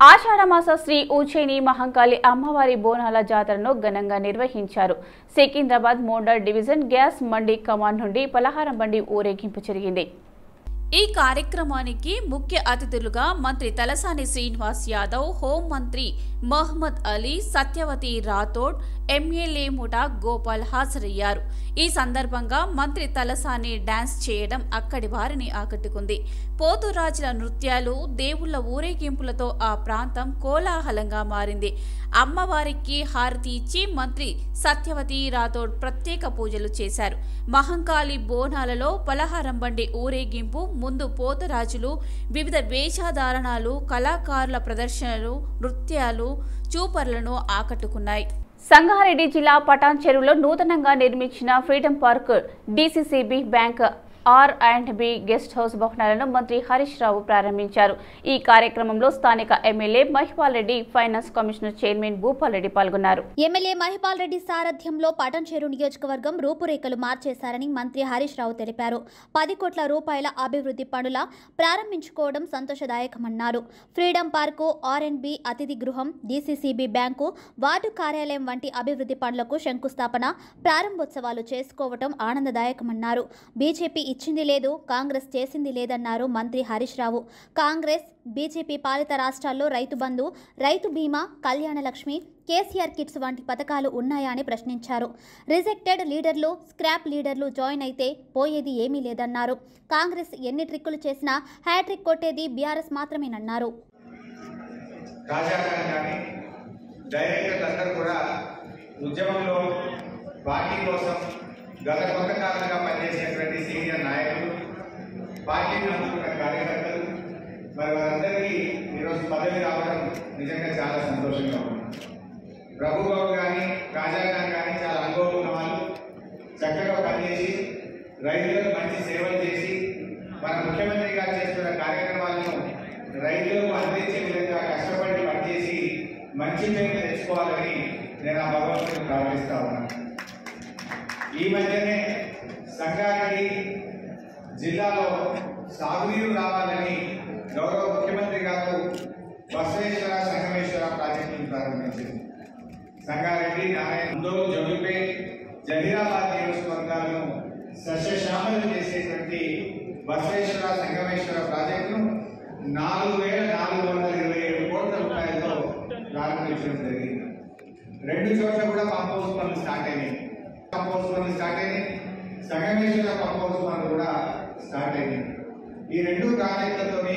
ఆషాఢమాస శ్రీ ఊచేని మహంకాళి అమ్మవారి బోనాల జాతరను ఘనంగా నిర్వహించారు సికింద్రాబాద్ మోండల్ డివిజన్ గ్యాస్ మండి కమాండ్ నుండి పలహారం బండి ఊరేగింపు జరిగింది ఈ కార్యక్రమానికి ముఖ్య అతిథులుగా మంత్రి తలసాని శ్రీనివాస్ యాదవ్ హోం మంత్రి మహ్మద్ అలీ సత్యవతి రాథోడ్ ఎమ్మెల్యే ముఠా గోపాల్ హాజరయ్యారు ఈ సందర్భంగా మంత్రి తలసాని డాన్స్ చేయడం అక్కడి వారిని ఆకట్టుకుంది పోతురాజుల నృత్యాలు దేవుళ్ల ఊరేగింపులతో ఆ ప్రాంతం కోలాహలంగా మారింది అమ్మవారికి హారతి ఇచ్చి మంత్రి సత్యవతి రాథోడ్ ప్రత్యేక పూజలు చేశారు మహంకాళి బోనాలలో పలహారం బండి ఊరేగింపు ముందు పోతరాజులు వివిధ వేషధారణాలు కళాకారుల ప్రదర్శనలు నృత్యాలు చూపర్లను ఆకట్టుకున్నాయి సంగారెడ్డి జిల్లా పటాన్ చెరువులో నూతనంగా నిర్మించిన freedom park DCCB bank R and B guest house భవనాలను మంత్రి హరీష్ రావు ప్రారంభించారు ఈ కార్యక్రమంలో స్థానిక MLA Mahipal Reddy finance commissioner chairman Bhupal Reddy పాల్గొన్నారు ఎమ్మెల్యే మహిపాల్ రెడ్డి సారథ్యంలో పటంచేరు నియోజకవర్గం రూపురేఖలు మార్చేశారని మంత్రి హరీష్ రావు తెలిపారు పది కోట్ల రూపాయల అభివృద్ధి పనుల ప్రారంభించుకోవడం సంతోషదాయకమన్నారు ఫ్రీడమ్ పార్కు ఆర్ఎన్బి అతిథి గృహం డీసీసీబీ బ్యాంకు వార్డు కార్యాలయం వంటి అభివృద్ధి పనులకు శంకుస్థాపన ప్రారంభోత్సవాలు చేసుకోవటం ఆనందదాయకమన్నారు బీజేపీ ఇచ్చింది లేదు కాంగ్రెస్ చేసింది లేదన్నారు మంత్రి హరీష్ రావు కాంగ్రెస్ బీజేపీ పాలిత రాష్ట్రాల్లో రైతు బంధు రైతు బీమా కళ్యాణ లక్ష్మి కేసీఆర్ కిట్స్ వంటి పథకాలు ఉన్నాయా అని ప్రశ్నించారు రిజెక్టెడ్ లీడర్లు స్క్రాప్ లీడర్లు జాయిన్ అయితే పోయేది ఏమీ లేదన్నారు కాంగ్రెస్ ఎన్ని ట్రిక్కులు చేసినా హ్యాట్రిక్ కొట్టేది బీఆర్ఎస్ మాత్రమేనన్నారు రాజాకారం కానీ డైరెక్టర్లు అందరూ కూడా ఉద్యమంలో పార్టీ కోసం గత కొంతకాలంగా పనిచేసినటువంటి సీనియర్ నాయకులు పార్టీని నమ్ముకున్న కార్యకర్తలు మరి వారందరికీ ఈరోజు పదవి రావడం నిజంగా చాలా సంతోషంగా ఉంది ప్రభుబాబు కానీ రాజాకారం కానీ చాలా అనుభవం ఉన్న వాళ్ళు చక్కగా పనిచేసి రైతులకు మంచి సేవలు చేసి మన ముఖ్యమంత్రి గారు చేస్తున్న కార్యక్రమాలను రైతులకు అందించే విధంగా కష్టపడి పనిచేసి మంచి పేరు తెచ్చుకోవాలని నేను ఆ భగవంతుని ప్రార్థిస్తా ఉన్నాను ఈ మధ్యనే సంగారెడ్డి జిల్లాలో సాగునీరు రావాలని గౌరవ ముఖ్యమంత్రి గారు బసవేశ్వర సంగమేశ్వర ప్రాజెక్టును ప్రారంభించింది సంగారెడ్డి నారాయణ ముందోలు జోగిపేట్ జహీరాబాద్ నియోజకవర్గాలను సస్యశ్యామలం చేసేటువంటి బసవేశ్వర సంగమేశ్వర ప్రాజెక్టును నాలుగు వేల నాలుగు వందల ఇరవై ఏడు కోట్ల రూపాయలతో ప్రారంభించడం జరిగింది రెండు చోట్ల కూడా పంప్ హౌస్ పనులు స్టార్ట్ అయినాయి పంప్ హౌస్ పనులు స్టార్ట్ అయినాయి సంగమేశ్వర పంప్ హౌస్ పనులు కూడా స్టార్ట్ అయినాయి ఈ రెండు ప్రాజెక్టులతోని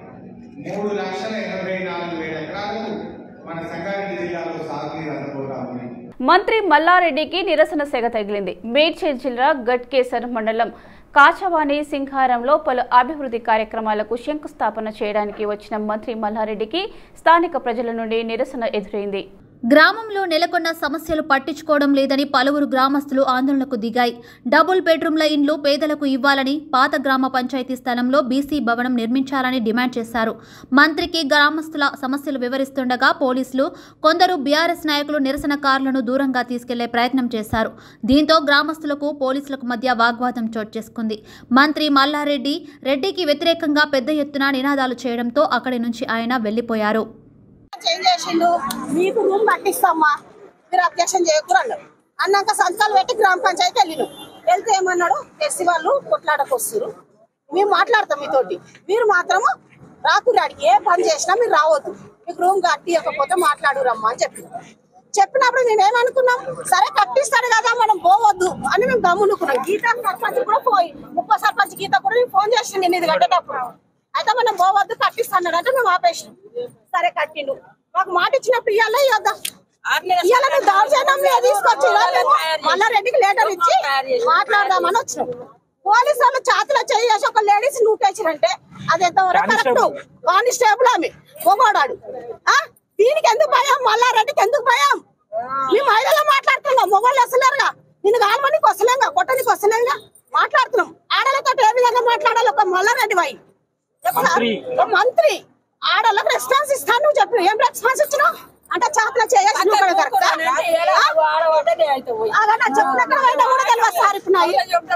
మూడు లక్షల ఎనభై నాలుగు వేల ఎకరాలు మన సంగారెడ్డి జిల్లాలో సాగునీరు అందబోతా ఉంది మంత్రి మల్లారెడ్డికి నిరసన సెగ తగిలింది మేడ్చల్ జిల్లా గట్కేసర్ మండలం కాచవాణి సింహారంలో పలు అభివృద్ధి కార్యక్రమాలకు శంకుస్థాపన చేయడానికి వచ్చిన మంత్రి మల్లారెడ్డికి స్థానిక ప్రజల నుండి నిరసన ఎదురైంది గ్రామంలో నెలకొన్న సమస్యలు పట్టించుకోవడం లేదని పలువురు గ్రామస్తులు ఆందోళనకు దిగాయి డబుల్ బెడ్రూమ్ల ఇండ్లు పేదలకు ఇవ్వాలని పాత గ్రామ పంచాయతీ స్థలంలో బీసీ భవనం నిర్మించాలని డిమాండ్ చేశారు మంత్రికి గ్రామస్తుల సమస్యలు వివరిస్తుండగా పోలీసులు కొందరు బీఆర్ఎస్ నాయకులు నిరసనకారులను దూరంగా తీసుకెళ్లే ప్రయత్నం చేశారు దీంతో గ్రామస్తులకు పోలీసులకు మధ్య వాగ్వాదం చోటు చేసుకుంది మంత్రి మల్లారెడ్డి రెడ్డికి వ్యతిరేకంగా పెద్ద ఎత్తున నినాదాలు చేయడంతో అక్కడి నుంచి ఆయన వెళ్లిపోయారు చేంజ్ చేసిండు మీకు రూమ్ కట్టిస్తామా మీరు అబ్జెక్షన్ చేయకూడదు అన్నాడు అన్నాక సంతకాలు పెట్టి గ్రామ పంచాయతీ వెళ్ళిను వెళ్తే ఏమన్నాడు ఎస్సీ వాళ్ళు కొట్లాడకు వస్తారు మేము మాట్లాడతాం మీతోటి మీరు మాత్రము రాకురాడికి ఏ పని చేసినా మీరు రావద్దు మీకు రూమ్ కట్టియకపోతే మాట్లాడురమ్మా అని చెప్పి చెప్పినప్పుడు నేనేమనుకున్నాం సరే కట్టిస్తాడు కదా మనం పోవద్దు అని మేము గమ్మునుకున్నాం గీత సర్పంచ్ కూడా పోయి ముప్పై సర్పంచ్ గీత కూడా నేను ఫోన్ చేసింది నేను ఇది కట్టేటప్పుడు అయితే మనం పోవద్దు కట్టిస్తాడు అంటే మేము ఆపేసినాం సరే కట్టిండు మాకు మాట ఇచ్చినప్పుడు ఇయ్యాల ఇవ్వద్దా ఇవాళ నువ్వు దౌర్జన్యం మీద తీసుకొచ్చి ఇవాళ మేము మల్లారెడ్డికి లెటర్ ఇచ్చి మాట్లాడదామని వచ్చినాం పోలీసు వాళ్ళు చేతిలో చేసి ఒక లేడీస్ నూపేసిరంటే అది ఎంతవరకు కరెక్ట్ కానిస్టేబుల్ ఆమె మొగోడాడు ఆ? దీనికి ఎందుకు భయం మల్లారెడ్డికి ఎందుకు భయం మీ మహిళలు మాట్లాడుతున్నాం మొగోళ్ళు వస్తలేరుగా నిన్ను కాలమనికి వస్తలేంగా కొట్టనికి వస్తలేంగా మాట్లాడుతున్నాం ఆడలతో ఏ విధంగా మాట్లాడాలి ఒక మల్లారెడ్డి బాయ్ చెప్తా? ఒక మంత్రి ఆడలకు రెస్పాన్స్ ఇస్తాను నువ్వు చెప్పు ఏం రెస్పాన్స్ ఇచ్చినావు అంటే చేతలో చేయాలి నువ్వు కూడా కరెక్ట్ అలాగే నా చెప్పినట్టు అయినా కూడా తెలియదు సార్ ఇప్పుడు నా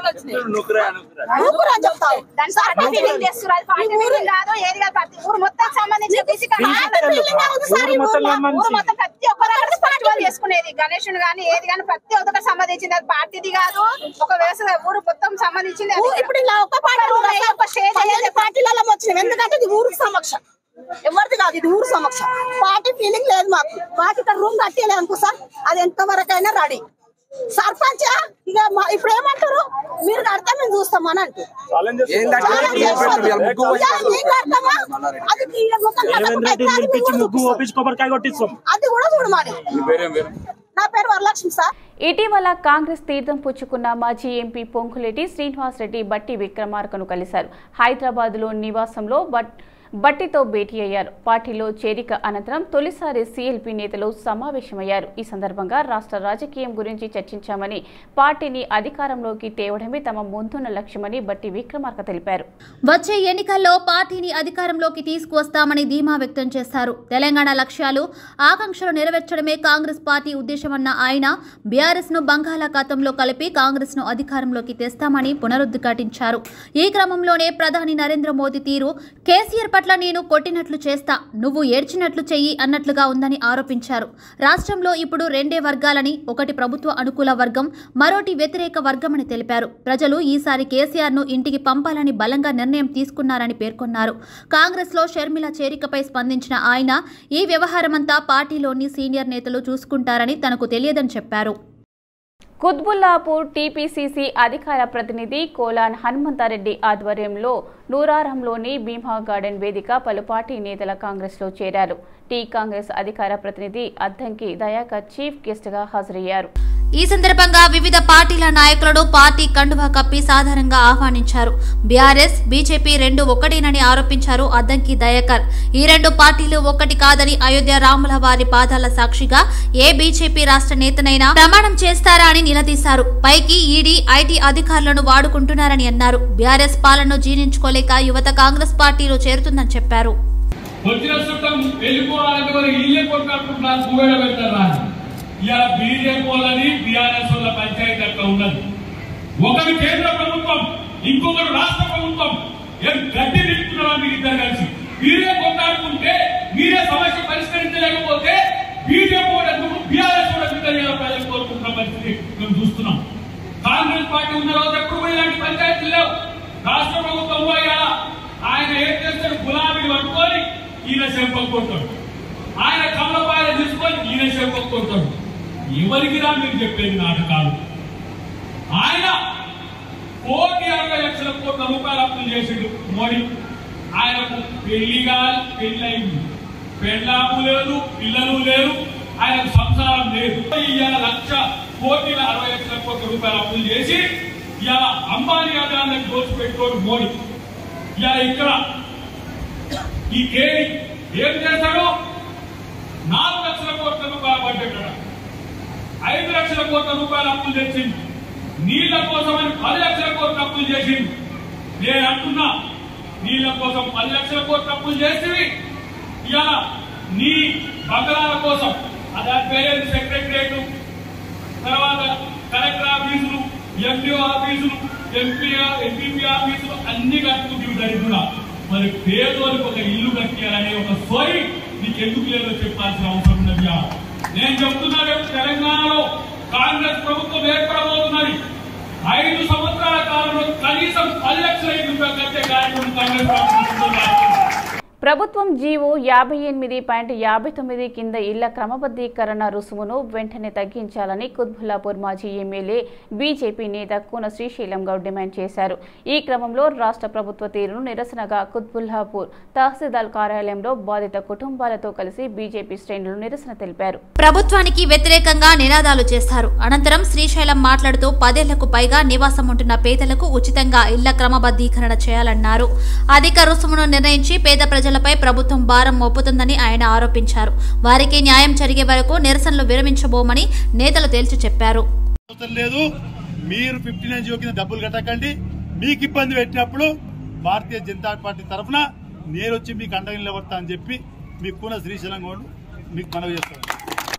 ఊరు అని చెప్తావు దాని పార్టీ ఫీలింగ్ చేస్తున్నారు అది పార్టీ ఫీలింగ్ కాదు ఏది కాదు ప్రతి ఊరు మొత్తం సంబంధించిన బీసీ ఊరు మొత్తం ప్రతి ఒక్కరు అక్కడ ఫెస్టివల్ చేసుకునేది గణేశుని గాని ఏది గాని ప్రతి ఒక్కరికి సంబంధించింది అది పార్టీది కాదు ఒక వ్యవసాయ ఊరు మొత్తం సంబంధించింది అది. ఊ- ఇప్పుడు ఇలా ఒక్క పార్టీ ఒక్క కూడా ఒక స్టేజ్ పన్నెండు పార్టీలలో వచ్చినాం ఎందుకంటే ఇది ఊరు సమక్ష ఎవరిది కాదు ఇది ఊరు సమక్ష పార్టీ ఫీలింగ్ లేదు మాకు మాకు ఇక్కడ రూమ్ కట్టేయలేదు అనుకో సార్ అది ఎంత వరకైనా రెడీ సర్పంచ్ ఇక మా- ఇప్పుడు ఏమంటారు మీరు కడితే మేము చూస్తాం అని అంటారు ఏందంటే చాలా ముగ్గు పెట్టు, ఇవాళ ముగ్గు పోసి ఇవాళ మేము కడతామా? అది ఈ మొత్తం రేవంత్ రెడ్డి కట్టకపోతే అది పిలిపించి కూడా ముగ్గు చూపిస్తాం. ఓపించి కొబ్బరికాయ కొట్టిస్తాం అది కూడా చూడమాలి నీ పేరేం పేరు నా పేరు వరలక్ష్మి సార్ ఇటీవల కాంగ్రెస్ తీర్థం పుచ్చుకున్న మాజీ ఎంపీ పొంకులేటి శ్రీనివాసరెడ్డి బట్టి విక్రమార్కను కలిశారు హైదరాబాద్లో నివాసంలో బట్ బట్టితో భేటీ అయ్యారు పార్టీలో చేరిక అనంతరం తొలిసారి సీఎల్పీ నేతలు సమావేశమయ్యారు ఈ సందర్భంగా రాష్ట్ర రాజకీయం గురించి చర్చించామని పార్టీని అధికారంలోకి తేవడమే తమ ముందున్న లక్ష్యమని బట్టి విక్రమార్క తెలిపారు వచ్చే ఎన్నికల్లో పార్టీని అధికారంలోకి తీసుకువస్తామని ధీమా వ్యక్తం చేశారు తెలంగాణ లక్ష్యాలు ఆకాంక్షలు నెరవేర్చడమే కాంగ్రెస్ పార్టీ ఉద్దేశమన్న ఆయన బీఆర్ఎస్ ను బంగాళాఖాతంలో కలిపి కాంగ్రెస్ ను అధికారంలోకి తెస్తామని పునరుద్ఘాటించారు ఈ క్రమంలోనే ప్రధాని నరేంద్ర మోదీ తీరు కేసీఆర్ పట్ల నేను కొట్టినట్లు చేస్తా నువ్వు ఏడ్చినట్లు చెయ్యి అన్నట్లుగా ఉందని ఆరోపించారు రాష్ట్రంలో ఇప్పుడు రెండే వర్గాలని ఒకటి ప్రభుత్వ అనుకూల వర్గం మరోటి వ్యతిరేక వర్గమని తెలిపారు ప్రజలు ఈసారి కేసీఆర్ ను ఇంటికి పంపాలని బలంగా నిర్ణయం తీసుకున్నారని పేర్కొన్నారు కాంగ్రెస్ లో షర్మిల చేరికపై స్పందించిన ఆయన ఈ వ్యవహారమంతా పార్టీలోని సీనియర్ నేతలు చూసుకుంటారని తనకు తెలియదని చెప్పారు కుత్బుల్లాపూర్ టీపీసీసీ అధికార ప్రతినిధి కోలాన్ హనుమంతారెడ్డి ఆధ్వర్యంలో నూరారంలోని భీమా గార్డెన్ వేదిక పలు పార్టీ నేతల కాంగ్రెస్లో చేరారు టీ కాంగ్రెస్ అధికార ప్రతినిధి అద్దంకి దయాకర్ చీఫ్ గెస్ట్గా హాజరయ్యారు ఈ సందర్భంగా వివిధ పార్టీల నాయకులను పార్టీ కండువా కప్పి సాధారణంగా ఆహ్వానించారు బీఆర్ఎస్ బీజేపీ రెండు ఒక్కటేనని ఆరోపించారు అద్దంకి దయాకర్ ఈ రెండు పార్టీలు ఒక్కటి కాదని అయోధ్య రాముల వారి పాదాల సాక్షిగా ఏ బీజేపీ రాష్ట్ర నేతనైనా ప్రమాణం చేస్తారా అని నిలదీశారు పైకి ఈడీ ఐటీ అధికారులను వాడుకుంటున్నారని అన్నారు బీఆర్ఎస్ పాలనను జీర్ణించుకోలేక యువత కాంగ్రెస్ పార్టీలో చేరుతుందని చెప్పారు వచ్చిన చుట్టం వెళ్ళిపోవాలంటే వారు ఇల్లే కొట్టుకుంటున్నారు భూమిలో పెడతారా ఇవాళ బీజేపీ వాళ్ళని బీఆర్ఎస్ వాళ్ళ పంచాయతీ అట్లా ఉన్నది ఒకటి కేంద్ర ప్రభుత్వం ఇంకొకటి రాష్ట్ర ప్రభుత్వం ఏం గడ్డి నిలుపుతున్నారు మీరు ఇద్దరు కలిసి మీరే కొట్టాడుకుంటే మీరే సమస్య పరిష్కరించలేకపోతే బీజేపీ కూడా ఎందుకు బీఆర్ఎస్ కూడా ఎందుకు ప్రజలు కోరుకుంటున్న పరిస్థితి మేము చూస్తున్నాం కాంగ్రెస్ పార్టీ ఉన్న రోజు ఎప్పుడు కూడా ఇలాంటి పంచాయతీలు లేవు రాష్ట్ర ప్రభుత్వం పోయా ఆయన ఏం చేస్తాడు గులాబీని పట్టుకొని ఈయన చెంపలు కొడతాడు ఆయన కమలపాయలు తీసుకొని ఈయన చెంపలు కొడతాడు ఎవరికి రా మీరు చెప్పేది నాటకాలు ఆయన కోటి అరవై లక్షల కోట్ల రూపాయలు అప్పులు చేసిండు మోడీ ఆయనకు పెళ్లిగా పెళ్లి అయింది పెళ్ళాము లేదు పిల్లలు లేరు ఆయనకు సంసారం లేదు ఇవాళ లక్ష కోటి అరవై లక్షల కోట్ల రూపాయలు అప్పులు చేసి ఇవాళ అంబానీ అదానికి దోచి పెట్టుకోడు మోడీ ఇవాళ ఇక్కడ ఈ కేడి ఏం చేశాడు నాలుగు లక్షల కోట్ల రూపాయల బడ్జెట్ అట. ఐదు లక్షల కోట్ల రూపాయల అప్పులు తెచ్చింది నీళ్ల కోసమని పది లక్షల కోట్ల అప్పులు చేసింది నేను అంటున్నా నీళ్ల కోసం పది లక్షల కోట్ల అప్పులు చేసి ఇలా నీ బంగాళాల కోసం దాని పేరేది సెక్రటరియట్ తర్వాత కలెక్టర్ ఆఫీసులు ఎంపీఓ ఆఫీసులు ఎంపీ ఎంపీపీ ఆఫీసులు అన్ని కట్టుకుంటూ దరిద్రుడా మరి పేదోనికి ఒక ఇల్లు కట్టాలనే ఒక సోయి నీకు ఎందుకు లేదో చెప్పాల్సిన అవసరం ఉన్నది నేను చెప్తున్నా రేపు తెలంగాణలో కాంగ్రెస్ ప్రభుత్వం ఏర్పడబోతున్నది ఐదు సంవత్సరాల కాలంలో కనీసం పది లక్షల ఐదు రూపాయలు కట్టే కార్యక్రమం కాంగ్రెస్ ప్రభుత్వం ప్రభుత్వం జీవో యాభై ఎనిమిది పాయింట్ యాభై తొమ్మిది కింద ఇళ్ల క్రమబద్ధీకరణ రుసుమును వెంటనే తగ్గించాలని కుత్బుల్లాపూర్ మాజీ ఎమ్మెల్యే బీజేపీ నేత కూన శ్రీశైలం గౌడ్ డిమాండ్ చేశారు ఈ క్రమంలో రాష్ట్ర ప్రభుత్వ తీరును నిరసనగా కుత్బుల్లాపూర్ తహసీల్దార్ కార్యాలయంలో బాధిత కుటుంబాలతో కలిసి బీజేపీ శ్రేణులు నిరసన తెలిపారు ప్రభుత్వానికి వ్యతిరేకంగా నినాదాలు చేశారు అనంతరం శ్రీశైలం మాట్లాడుతూ పదేళ్లకు పైగా నివాసం ఉంటున్న పేదలకు ఉచితంగా ఇళ్ల క్రమబద్ధీకరణ చేయాలన్నారు అధిక రుసుమును నిర్ణయించి పేద ప్రజలపై ప్రభుత్వం భారం మోపుతుందని ఆయన ఆరోపించారు వారికి న్యాయం జరిగే వరకు నిరసనలు విరమించబోమని నేతలు తేల్చి చెప్పారు అవసరం లేదు మీరు ఫిఫ్టీ నైన్ జీవో కింద డబ్బులు కట్టకండి మీకు ఇబ్బంది పెట్టినప్పుడు భారతీయ జనతా పార్టీ తరఫున నేను వచ్చి మీకు అండగా నిలబడతా అని చెప్పి మీ కూన శ్రీశైలం గౌడ్ మీకు మనవి చేస్తాను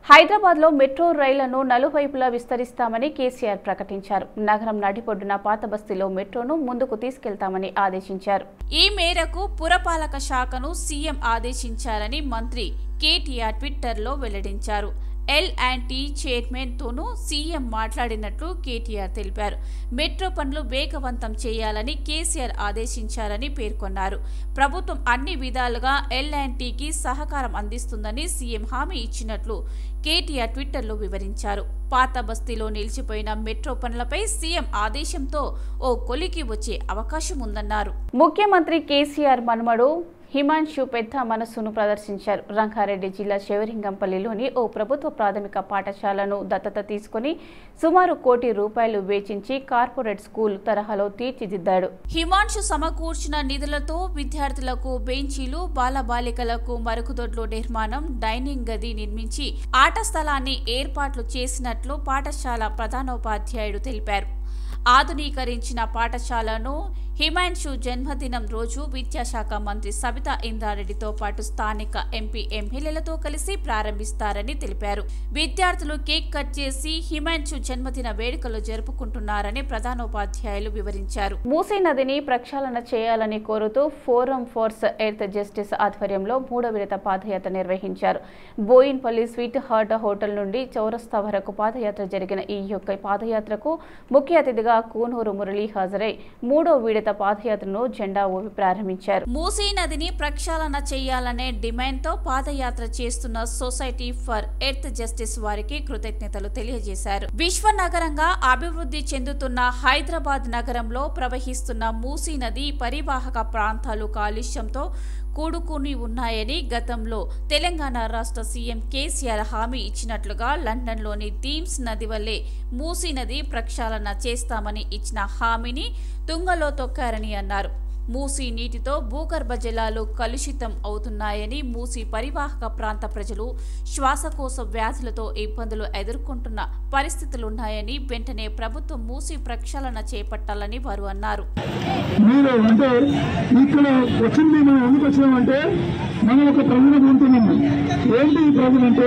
హైదరాబాద్ లో మెట్రో రైళ్లను నలువైపులా విస్తరిస్తామని కేసీఆర్ ప్రకటించారు నగరం నడిపొడ్డున పాత బస్తీలో మెట్రోను ముందుకు తీసుకెళ్తామని ఆదేశించారు ఈ మేరకు పురపాలక శాఖను సీఎం ఆదేశించారని మంత్రి కేటీఆర్ ట్విట్టర్లో వెల్లడించారు ఎల్ అండ్ టీ చైర్మన్ తోనూ సీఎం మాట్లాడినట్లు కేటీఆర్ తెలిపారు మెట్రో పనులు వేగవంతం చేయాలని కేసీఆర్ ఆదేశించారని పేర్కొన్నారు ప్రభుత్వం అన్ని విధాలుగా ఎల్ అండ్ టీకి సహకారం అందిస్తుందని సీఎం హామీ ఇచ్చినట్లు కేటీఆర్ ట్విట్టర్లో వివరించారు పాత బస్తీలో నిలిచిపోయిన మెట్రో పనులపై సీఎం ఆదేశంతో ఓ కొలికి వచ్చే అవకాశం ఉందన్నారు ముఖ్యమంత్రి కేసీఆర్ మనుమడు హిమాంశు పెద్ద మనస్సును ప్రదర్శించారు రంగారెడ్డి జిల్లా శివరింగంపల్లిలోని ఓ ప్రభుత్వ ప్రాథమిక పాఠశాలను దత్తత తీసుకుని సుమారు కోటి రూపాయలు వేచించి కార్పొరేట్ స్కూల్ తరహాలో తీర్చిదిద్దాడు హిమాంశు సమకూర్చిన నిధులతో విద్యార్థులకు బెంచీలు బాలబాలికలకు మరుగుదొడ్లు నిర్మాణం డైనింగ్ గది నిర్మించి ఆట స్థలాన్ని ఏర్పాట్లు చేసినట్లు పాఠశాల ప్రధానోపాధ్యాయుడు తెలిపారు ఆధునీకరించిన పాఠశాలను హిమాంశు జన్మదినం రోజు విద్యాశాఖ మంత్రి సబితా ఇంద్రారెడ్డితో పాటు స్థానిక ఎంపీ ఎమ్మెల్యేలతో కలిసి ప్రారంభిస్తారని తెలిపారు విద్యార్థులు కేక్ కట్ చేసి హిమాంశు జన్మదిన వేడుకలు జరుపుకుంటున్నారని ప్రధానోపాధ్యాయులు వివరించారు మూసీ నదిని ప్రక్షాళన చేయాలని కోరుతూ ఫోరం ఫోర్స్ ఎర్త్ జస్టిస్ ఆధ్వర్యంలో మూడో విడత పాదయాత్ర నిర్వహించారు బోయిన్పల్లి స్వీట్ హార్ట్ హోటల్ నుండి చౌరస్తా వరకు పాదయాత్ర జరిగిన ఈ యొక్క పాదయాత్రకు ముఖ్య అతిథిగా కూనూరు మురళి హాజరై మూడో విడత పాదయాత్రను జెండా ఊపి ప్రారంభించారు మూసీ నదిని ప్రక్షాళన చేయాలనే డిమాండ్తో పాదయాత్ర చేస్తున్న సొసైటీ ఫర్ ఎర్త్ జస్టిస్ వారికి కృతజ్ఞతలు తెలియజేశారు విశ్వ నగరంగా అభివృద్ధి చెందుతున్న హైదరాబాద్ నగరంలో ప్రవహిస్తున్న మూసీ నది పరివాహక ప్రాంతాలు కాలుష్యంతో కూడుకుని ఉన్నాయని గతంలో తెలంగాణ రాష్ట్ర సీఎం కేసీఆర్ హామీ ఇచ్చినట్లుగా లండన్లోని థీమ్స్ నది వల్లే మూసీ నది ప్రక్షాళన చేస్తామని ఇచ్చిన హామీని తుంగలో తొక్కారని అన్నారు మూసీ నీటితో భూగర్భ జలాలు కలుషితం అవుతున్నాయని మూసీ పరివాహక ప్రాంత ప్రజలు శ్వాసకోశ వ్యాధులతో ఇబ్బందులు ఎదుర్కొంటున్న పరిస్థితులున్నాయని వెంటనే ప్రభుత్వం మూసీ ప్రక్షాళన చేపట్టాలని వారు అన్నారు మీరు అంటే ఇక్కడ వచ్చింది మనం ఎందుకు వచ్చినామంటే మనం ఒక ప్రజలు పొందుతున్నాము ఏంటి ఈ ప్రజలు అంటే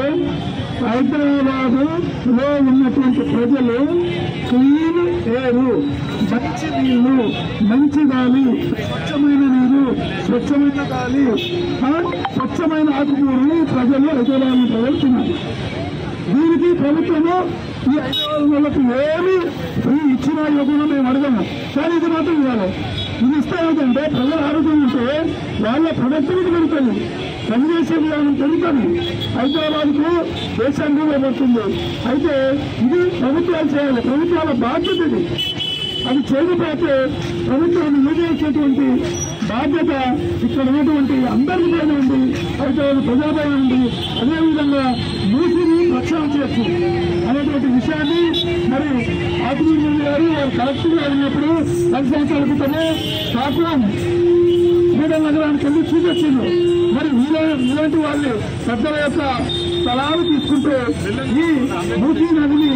హైదరాబాద్ లో ఉన్నటువంటి ప్రజలు క్లీన్ ఎయిర్ మంచి నీళ్లు మంచి గాలి స్వచ్ఛమైన నీరు స్వచ్ఛమైన గాలి ఆ, స్వచ్ఛమైన ఆకుకూరలు ప్రజలు హైదరాబాద్ ప్రజలు తిన్నారు దీనికి ప్రభుత్వము ఈ ఐదు నెలలకు ఏమి ఫ్రీ ఇచ్చినా ఇవ్వకుండా మేము అడగము కానీ ఇది మాత్రం ఇవ్వాలి ఇది ఇస్తే ఏంటంటే ప్రజల ఆరోగ్యం ఉంటే వాళ్ళ ప్రొడక్టివిటీ పెరుగుతుంది పనిచేసే విధానం పెరుగుతుంది హైదరాబాద్ కు దేశానికి పడుతుంది అయితే ఇది ప్రభుత్వాలు చేయాలి ప్రభుత్వాల బాధ్యత ఇది అది చేయకపోతే ప్రభుత్వాన్ని నిలదీసేటువంటి బాధ్యత ఇక్కడ ఉన్నటువంటి అందరి పైన ఉంది అయితే ప్రజలపైన ఉంది అదేవిధంగా మూసిని రక్షణ చేయొచ్చు అనేటువంటి విషయాన్ని మరి ఆత్మీయ గారు వారు కలెక్టర్ గా ఉన్నప్పుడు పది సంవత్సరాల క్రితమే స్టాక్లాం శ్రీడల్ నగరానికి వెళ్ళి చూసొచ్చింది మరి వీళ్ళ ఇలాంటి వాళ్ళు పెద్దల యొక్క స్థలాలు తీసుకుంటే ఈ మూసీ నదిని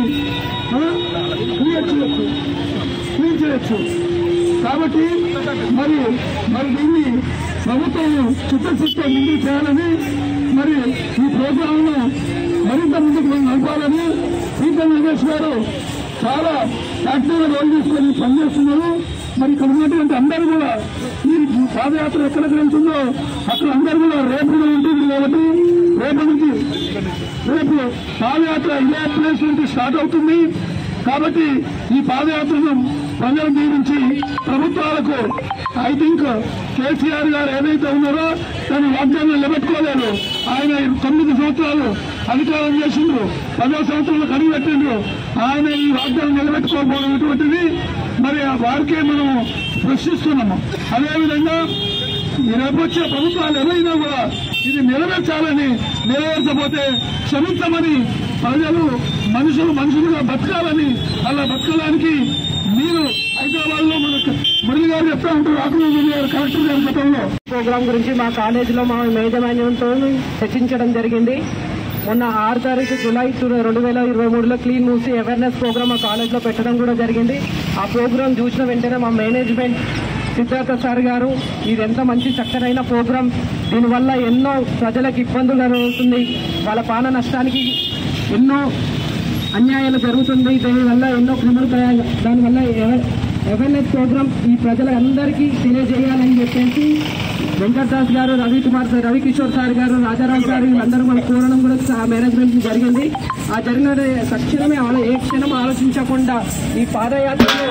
క్లియర్ చేయొచ్చు క్లీన్ చేయొచ్చు కాబట్టి మరి మరి దీన్ని ప్రభుత్వం చిత్తశుద్ధ ముందుకు చేయాలని మరి ఈ ప్రోగ్రాంను మరింత ముందుకు నడపాలని సీతం నగేష్ గారు చాలా యాక్టివ్గా రోల్ తీసుకొని పనిచేస్తున్నారు మరి ఇక్కడ ఉన్నటువంటి అందరూ కూడా ఈ పాదయాత్ర ఎక్కడికి వెళ్తుందో అక్కడ అందరూ కూడా రేపు కూడా ఉంటుంది కాబట్టి రేపు నుంచి రేపు పాదయాత్ర ఇదే ప్లేస్ నుంచి స్టార్ట్ అవుతుంది కాబట్టి ఈ పాదయాత్రను ప్రజలు దీవించి ప్రభుత్వాలకు ఐ థింక్ కేసీఆర్ గారు ఏదైతే ఉన్నారో తన వాగ్దానం నిలబెట్టుకోలేదు ఆయన తొమ్మిది సంవత్సరాలు అధికారం చేసిండ్రు పదో సంవత్సరాలు కడిగి పెట్టిండ్రు ఆయన ఈ వాగ్దానం నిలబెట్టుకోకపోవటువంటిది మరి ఆ వారికే మనం ప్రశ్నిస్తున్నాము అదేవిధంగా ఈ రేపు వచ్చే ప్రభుత్వాలు ఎవరైనా కూడా ఇది నెరవేర్చాలని నెరవేర్చకపోతే క్షమించమని ప్రజలు మనుషులు మనుషులుగా బతకాలని అలా బతకడానికి మీరు హైదరాబాద్ లో మనకు మురళి గారు చెప్తా ఉంటారు రాకుల మురళి గారు కలెక్టర్ గారి గతంలో ప్రోగ్రాం గురించి మా కాలేజీలో మా యాజమాన్యంతో చర్చించడం జరిగింది మొన్న ఆరు తారీఖు జూలై రెండు వేల ఇరవై మూడులో క్లీన్ మూసి అవేర్నెస్ ప్రోగ్రామ్ మా కాలేజ్లో పెట్టడం కూడా జరిగింది ఆ ప్రోగ్రాం చూసిన వెంటనే మా మేనేజ్మెంట్ సిద్ధార్థ సార్ గారు ఇది ఎంత మంచి చక్కనైన ప్రోగ్రాం దీనివల్ల ఎన్నో ప్రజలకు ఇబ్బందులు జరుగుతుంది వాళ్ళ పాన నష్టానికి ఎన్నో అన్యాయాలు జరుగుతుంది దానివల్ల ఎన్నో క్రిమినల్ ప్రయా- దానివల్ల అవేర్నెస్ ప్రోగ్రామ్ ఈ ప్రజలందరికీ తెలియజేయాలని చెప్పేసి వెంకట్దాస్ గారు రవి కుమార్ సార్ రవికిషోర్ సార్ గారు రాజారావు గారు వీళ్ళందరూ మనం కోరడం కూడా ఆ మేనేజ్మెంట్ జరిగింది ఆ జరిగిన తక్షణమే ఆలో- ఏ క్షణం ఆలోచించకుండా ఈ పాదయాత్రలో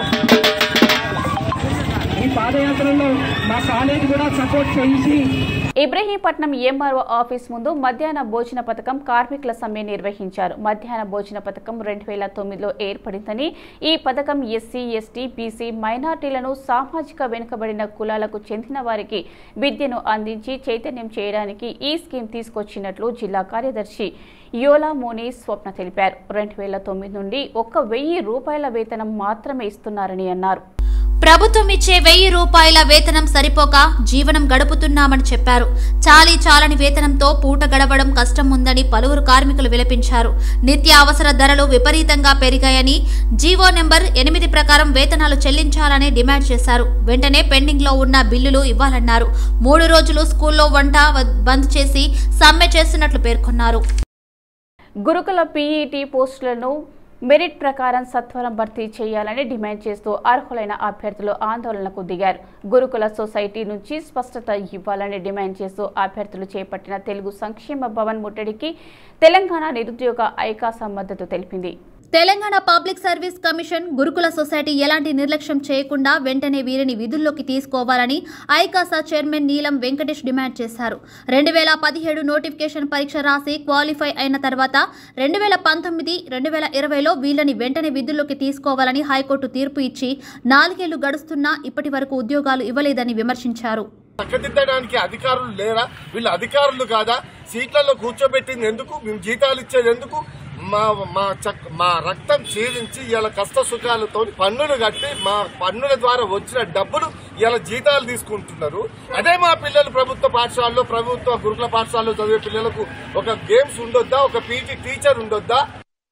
ఈ పాదయాత్రలో మా కాలేజ్ కూడా సపోర్ట్ చేసి ఇబ్రహీంపట్నం ఎంఆర్ఓ ఆఫీస్ ముందు మధ్యాహ్న భోజన పథకం కార్మికుల సమ్మె నిర్వహించారు మధ్యాహ్న భోజన పథకం రెండు వేల తొమ్మిదిలో ఏర్పడిందని ఈ పథకం ఎస్సీ ఎస్టీ బీసీ మైనార్టీలను సామాజిక వెనుకబడిన కులాలకు చెందిన వారికి విద్యను అందించి చైతన్యం చేయడానికి ఈ స్కీమ్ తీసుకొచ్చినట్లు జిల్లా కార్యదర్శి యోలా మోని స్వప్న తెలిపారు రెండు వేల తొమ్మిది నుండి ఒక్క వెయ్యి రూపాయల వేతనం మాత్రమే ఇస్తున్నారని అన్నారు ప్రభుత్వం ఇచ్చే వెయ్యి రూపాయల వేతనం సరిపోక జీవనం గడుపుతున్నామని చెప్పారు చాలీ చాలని వేతనంతో పూట గడవడం కష్టం ఉందని పలువురు కార్మికులు విలపించారు నిత్య అవసర ధరలు విపరీతంగా పెరిగాయని జీవో నెంబర్ ఎనిమిది ప్రకారం వేతనాలు చెల్లించాలని డిమాండ్ చేశారు వెంటనే పెండింగ్ లో ఉన్న బిల్లులు ఇవ్వాలన్నారు మూడు రోజులు స్కూల్లో వంట వ- బంద్ చేసి సమ్మె చేస్తున్నట్లు పేర్కొన్నారు గురుకుల పీఈటీ పోస్టులను మెరిట్ ప్రకారం సత్వరం భర్తీ చేయాలని డిమాండ్ చేస్తూ అర్హులైన అభ్యర్థులు ఆందోళనకు దిగారు గురుకుల సొసైటీ నుంచి స్పష్టత ఇవ్వాలని డిమాండ్ చేస్తూ అభ్యర్థులు చేపట్టిన తెలుగు సంక్షేమ భవన్ ముట్టడికి తెలంగాణ నిరుద్యోగ ఐకాస మద్దతు తెలిపింది Telangana public service commission Gurukula society ఎలాంటి నిర్లక్ష్యం చేయకుండా వెంటనే వీరిని విధుల్లోకి తీసుకోవాలని ఐకాసా చైర్మన్ నీలం వెంకటేష్ డిమాండ్ చేశారు రెండు వేల పదిహేడు నోటిఫికేషన్ పరీక్ష రాసి క్వాలిఫై అయిన తర్వాత రెండు వేల పంతొమ్మిది రెండు వేల ఇరవైలో వీళ్ళని వెంటనే విధుల్లోకి తీసుకోవాలని హైకోర్టు తీర్పు ఇచ్చి నాలుగేళ్లు గడుస్తున్నా ఇప్పటి వరకు ఉద్యోగాలు ఇవ్వలేదని విమర్శించారు చక్కదిద్దడానికి అధికారులు లేరా వీళ్ళు అధికారులు కాదా సీట్లలో కూర్చోబెట్టింది ఎందుకు మేము జీతాలు ఇచ్చేది ఎందుకు మా మా చక్ మా రక్తం ఛేదించి ఇలా కష్ట సుఖాలతో పన్నులు కట్టి మా పన్నుల ద్వారా వచ్చిన డబ్బులు ఇలా జీతాలు తీసుకుంటున్నారు అదే మా పిల్లలు ప్రభుత్వ పాఠశాలలో ప్రభుత్వ గురుకుల పాఠశాలలో చదివే పిల్లలకు ఒక గేమ్స్ ఉండొద్దా ఒక పీటీ టీచర్ ఉండొద్దా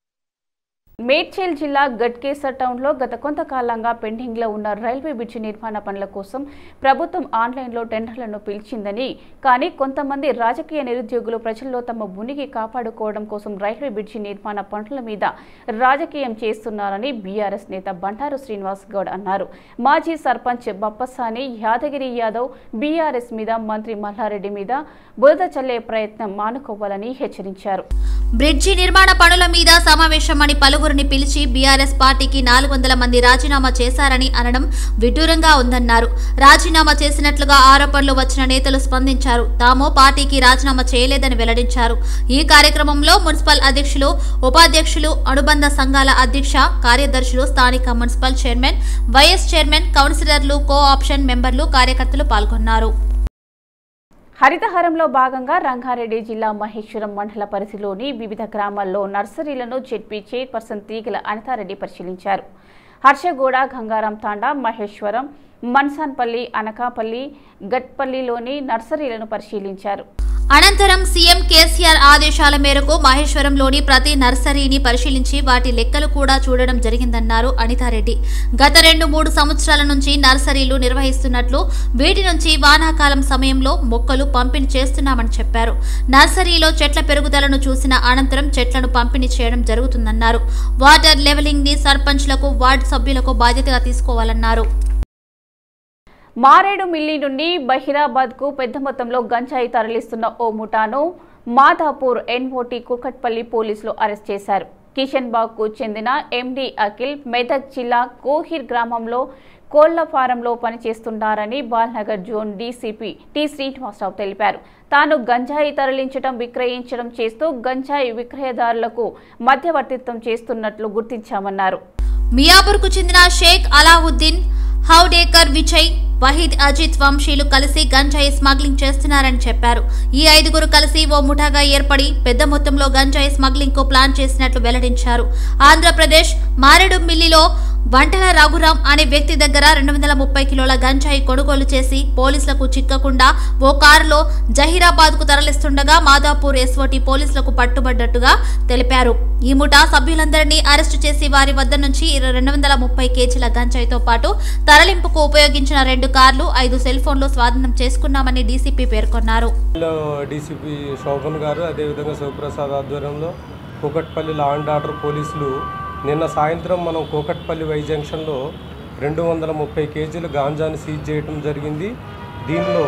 మేడ్చల్ జిల్లా గట్కేసర్ టౌన్లో గత కొంతకాలంగా పెండింగ్లో ఉన్న రైల్వే బ్రిడ్జి నిర్మాణ పనుల కోసం ప్రభుత్వం ఆన్లైన్లో టెండర్లను పిలిచిందని కానీ కొంతమంది రాజకీయ నిరుద్యోగులు ప్రజల్లో తమ ఉనికి కాపాడుకోవడం కోసం రైల్వే బ్రిడ్జి నిర్మాణ పనుల మీద రాజకీయం చేస్తున్నారని బీఆర్ఎస్ నేత బండారు శ్రీనివాస్ గౌడ్ అన్నారు మాజీ సర్పంచ్ బప్పసాని యాదగిరి యాదవ్ బీఆర్ఎస్ మీద మంత్రి మల్లారెడ్డి మీద బురద చల్లే ప్రయత్నం మానుకోవాలని హెచ్చరించారు బ్రిడ్జి నిర్మాణ పనుల మీద సమావేశమని పలువురిని పిలిచి బీఆర్ఎస్ పార్టీకి నాలుగు వందల మంది రాజీనామా చేశారని అనడం విడ్డూరంగా ఉందన్నారు రాజీనామా చేసినట్లుగా ఆరోపణలు వచ్చిన నేతలు స్పందించారు తాము పార్టీకి రాజీనామా చేయలేదని వెల్లడించారు ఈ కార్యక్రమంలో మున్సిపల్ అధ్యక్షులు ఉపాధ్యక్షులు అనుబంధ సంఘాల అధ్యక్ష కార్యదర్శులు స్థానిక మున్సిపల్ చైర్మన్ వైఎస్ చైర్మన్ కౌన్సిలర్లు కో ఆప్షన్ మెంబర్లు కార్యకర్తలు పాల్గొన్నారు హరితహారంలో భాగంగా రంగారెడ్డి జిల్లా మహేశ్వరం మండల పరిధిలోని వివిధ గ్రామాల్లో నర్సరీలను జెడ్పీ చైర్పర్సన్ తీగల అనితారెడ్డి పరిశీలించారు హర్షగూడ గంగారాం తాండా మహేశ్వరం మన్సాన్పల్లి అనకాపల్లి గట్పల్లిలోని నర్సరీలను పరిశీలించారు అనంతరం సీఎం కేసీఆర్ ఆదేశాల మేరకు మహేశ్వరంలోని ప్రతి నర్సరీని పరిశీలించి వాటి లెక్కలు కూడా చూడడం జరిగిందన్నారు అనితారెడ్డి గత రెండు మూడు సంవత్సరాల నుంచి నర్సరీలు నిర్వహిస్తున్నట్లు వీటి నుంచి వానాకాలం సమయంలో మొక్కలు పంపిణీ చేస్తున్నామని చెప్పారు నర్సరీలో చెట్ల పెరుగుదలను చూసిన అనంతరం చెట్లను పంపిణీ చేయడం జరుగుతుందన్నారు వాటర్ లెవెలింగ్ ని సర్పంచ్లకు వార్డు సభ్యులకు బాధ్యతగా తీసుకోవాలన్నారు మారేడు మిల్లి నుండి బహిరాబాద్ కు పెద్ద మొత్తంలో గంజాయి తరలిస్తున్న ఓ ముఠాను మాధాపూర్ ఎన్ఓటి కుకట్పల్లి పోలీసులు అరెస్ట్ చేశారు కిషన్ బాగ్ కు చెందిన ఎండి అఖిల్ మెదక్ జిల్లా కోహిర్ గ్రామంలో కోళ్ల ఫారంలో పనిచేస్తున్నారని Balanagar zone DCP T Srinivasarao తెలిపారు తాను గంజాయి తరలించడం విక్రయించడం చేస్తూ గంజాయి విక్రయదారులకు మధ్యవర్తిత్వం చేస్తున్నట్లు గుర్తించామన్నారు మియాపూర్కు చెందిన షేక్ అలావుద్దీన్ హౌడేకర్ విజయ్ వహీద్ అజిత్ వంశీలు కలిసి గంజాయి స్మగ్లింగ్ చేస్తున్నారని చెప్పారు ఈ ఐదుగురు కలిసి ఓ ముఠాగా ఏర్పడి పెద్ద మొత్తంలో గంజాయి స్మగ్లింగ్ కు ప్లాన్ చేసినట్లు వెల్లడించారు ఆంధ్రప్రదేశ్ మారేడుమిల్లిలో వంటల రఘురాం అనే వ్యక్తి దగ్గర రెండు వందల ముప్పై కిలోల గంజాయి కొనుగోలు చేసి పోలీసులకు చిక్కకుండా ఓ కారులో జహీరాబాద్ కు తరలిస్తుండగా మాదాపూర్ ఎస్ఓటి పోలీసులకు పట్టుబడ్డట్టుగా తెలిపారు ఈ ముఠా సభ్యులందరినీ అరెస్టు చేసి వారి వద్ద నుంచి రెండు వందల ముప్పై కేజీల గంజాయితో పాటు తరలింపుకు ఉపయోగించిన రెండు కార్లు ఐదు సెల్ ఫోన్లు స్వాధీనం చేసుకున్నామని డీసీపీ పేర్కొన్నారు లో డీసీపీ శోభన్ గారు అదేవిధంగా శివప్రసాద్ ఆధ్వర్యంలో కూకట్పల్లి లా అండ్ ఆర్డర్ పోలీసులు నిన్న సాయంత్రం మనం కూకట్పల్లి వై జంక్షన్లో రెండు వందల ముప్పై కేజీల గాంజాని సీజ్ చేయడం జరిగింది దీనిలో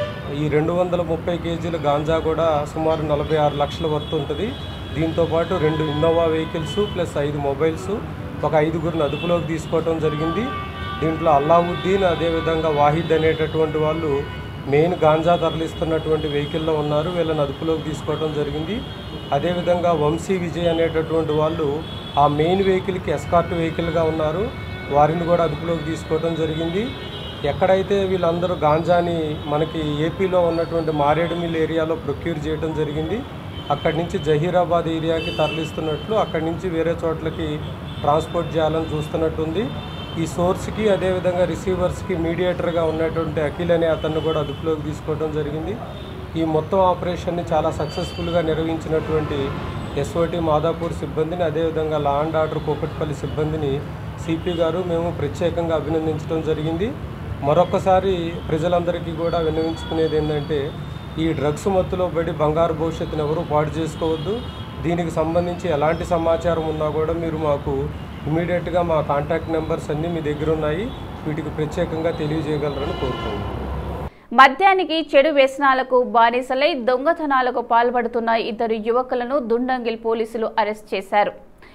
ఈ రెండు వందల ముప్పై కేజీల గాంజా కూడా సుమారు నలభై ఆరు లక్షల వర్త్ ఉంటుంది దీంతోపాటు రెండు ఇన్నోవా వెహికల్స్ ప్లస్ ఐదు మొబైల్స్ ఒక ఐదుగురిని అదుపులోకి తీసుకోవటం జరిగింది దీంట్లో అల్లావుద్దీన్ అదేవిధంగా వాహిద్ అనేటటువంటి వాళ్ళు మెయిన్ గాంజా తరలిస్తున్నటువంటి వెహికల్లో ఉన్నారు వీళ్ళని అదుపులోకి తీసుకోవడం జరిగింది అదేవిధంగా వంశీ విజయ్ అనేటటువంటి వాళ్ళు ఆ మెయిన్ వెహికల్కి ఎస్కార్ట్ వెహికల్గా ఉన్నారు వారిని కూడా అదుపులోకి తీసుకోవడం జరిగింది ఎక్కడైతే వీళ్ళందరూ గాంజాని మనకి ఏపీలో ఉన్నటువంటి మారేడుమిల్ ఏరియాలో ప్రొక్యూర్ చేయడం జరిగింది అక్కడి నుంచి జహీరాబాద్ ఏరియాకి తరలిస్తున్నట్లు అక్కడి నుంచి వేరే చోట్లకి ట్రాన్స్పోర్ట్ చేయాలని చూస్తున్నట్టుంది ఈ సోర్స్కి అదేవిధంగా రిసీవర్స్కి మీడియేటర్గా ఉన్నటువంటి అఖిల్ అనే అతన్ని కూడా అదుపులోకి తీసుకోవడం జరిగింది ఈ మొత్తం ఆపరేషన్ని చాలా సక్సెస్ఫుల్గా నిర్వహించినటువంటి ఎస్ఓటి మాదాపూర్ సిబ్బందిని అదేవిధంగా లా అండ్ ఆర్డర్ కూకట్పల్లి సిబ్బందిని సిపి గారు మేము ప్రత్యేకంగా అభినందించడం జరిగింది మరొకసారి ప్రజలందరికీ కూడా విన్నవించుకునేది ఏంటంటే ఈ డ్రగ్స్ మత్తులో పడి బంగారు భవిష్యత్తును ఎవరూ పాడు చేసుకోవద్దు దీనికి సంబంధించి ఎలాంటి సమాచారం ఉన్నా కూడా మీరు మాకు ఇమీడియట్గా మా కాంటాక్ట్ నెంబర్స్ అన్నీ మీ దగ్గర ఉన్నాయి వీటికి ప్రత్యేకంగా తెలియజేయగలరని కోరుతున్నాను మద్యానికి చెడు వ్యసనాలకు బానిసలై దొంగతనాలకు పాల్పడుతున్న ఇద్దరు యువకులను దుండంగిల్ పోలీసులు అరెస్ట్ చేశారు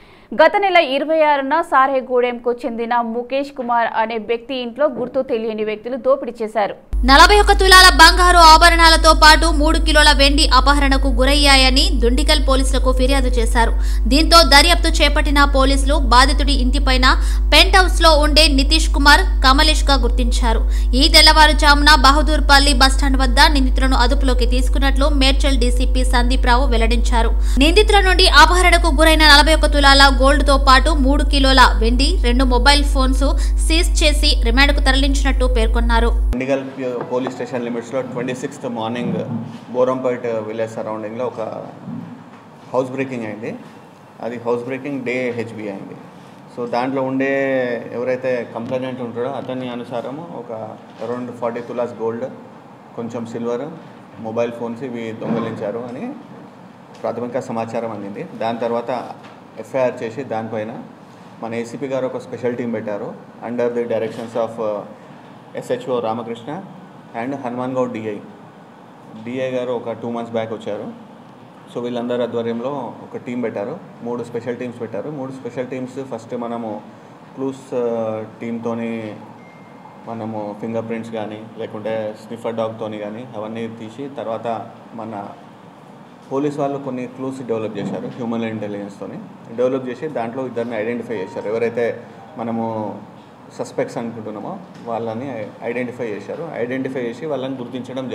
గత నెల ఇరవై ఆరున సారేగూడెంకు చెందిన ముఖేష్ కుమార్ అనే వ్యక్తి ఇంట్లో గుర్తు తెలియని వ్యక్తులు దోపిడీ చేశారు నలభై ఒక్క తులాల బంగారు ఆభరణాలతో పాటు మూడు కిలోల వెండి అపహరణకు గురయ్యాయని దుండికల్ పోలీసులకు ఫిర్యాదు చేశారు దీంతో దర్యాప్తు చేపట్టిన పోలీసులు బాధితుడి ఇంటిపైన పెంట్ హౌస్ లో ఉండే నితీష్ కుమార్ కమలేష్ గా గుర్తించారు ఈ తెల్లవారుజామున బహదూర్పల్లి బస్టాండ్ వద్ద నిందితులను అదుపులోకి తీసుకున్నట్లు మేడ్చల్ డీసీపీ సందీప్ రావు వెల్లడించారు నిందితుల నుండి అపహరణకు గురైన నలభై ఒక్క తులాల గోల్డ్ తో పాటు మూడు కిలోల వెండి రెండు మొబైల్ ఫోన్స్ సీజ్ చేసి రిమాండ్కు తరలించినట్టు పేర్కొన్నారు ఇండిగల్ పోలీస్ స్టేషన్ లిమిట్స్లో twenty sixth morning Borampet village సరౌండింగ్లో ఒక హౌస్ బ్రేకింగ్ అయింది అది హౌస్ బ్రేకింగ్ డే హెచ్బి అయింది సో దాంట్లో ఉండే ఎవరైతే కంప్లైంట్ ఉంటాడో అతని అనుసారము ఒక అరౌండ్ ఫార్టీ తులాస్ గోల్డ్ కొంచెం సిల్వర్ మొబైల్ ఫోన్స్ ఇవి దొంగలించారు అని ప్రాథమిక సమాచారం అందింది దాని తర్వాత ఎఫ్ఐఆర్ చేసి దానిపైన మన ఏసీపీ గారు ఒక స్పెషల్ టీం పెట్టారు under the directions of SHO Ramakrishna and Hanuman Goud DI DI garu ఒక టూ మంత్స్ బ్యాక్ వచ్చారు సో వీళ్ళందరి ఆధ్వర్యంలో ఒక టీం పెట్టారు మూడు స్పెషల్ టీమ్స్ పెట్టారు మూడు స్పెషల్ టీమ్స్ ఫస్ట్ మనము క్లూస్ టీమ్తోని మనము ఫింగర్ ప్రింట్స్ కానీ లేకుంటే స్నిఫర్ డాగ్తోని కానీ అవన్నీ తీసి తర్వాత మన పోలీస్ వాళ్ళు కొన్ని క్లూస్ డెవలప్ చేశారు హ్యూమన్ ఇంటెలిజెన్స్తోని డెవలప్ చేసి దాంట్లో ఇద్దరిని ఐడెంటిఫై చేశారు ఎవరైతే మనము సస్పెక్ట్స్ అనుకుంటున్నామో వాళ్ళని ఐడెంటిఫై చేశారు ఐడెంటిఫై చేసి వాళ్ళని గుర్తించడం జరిగింది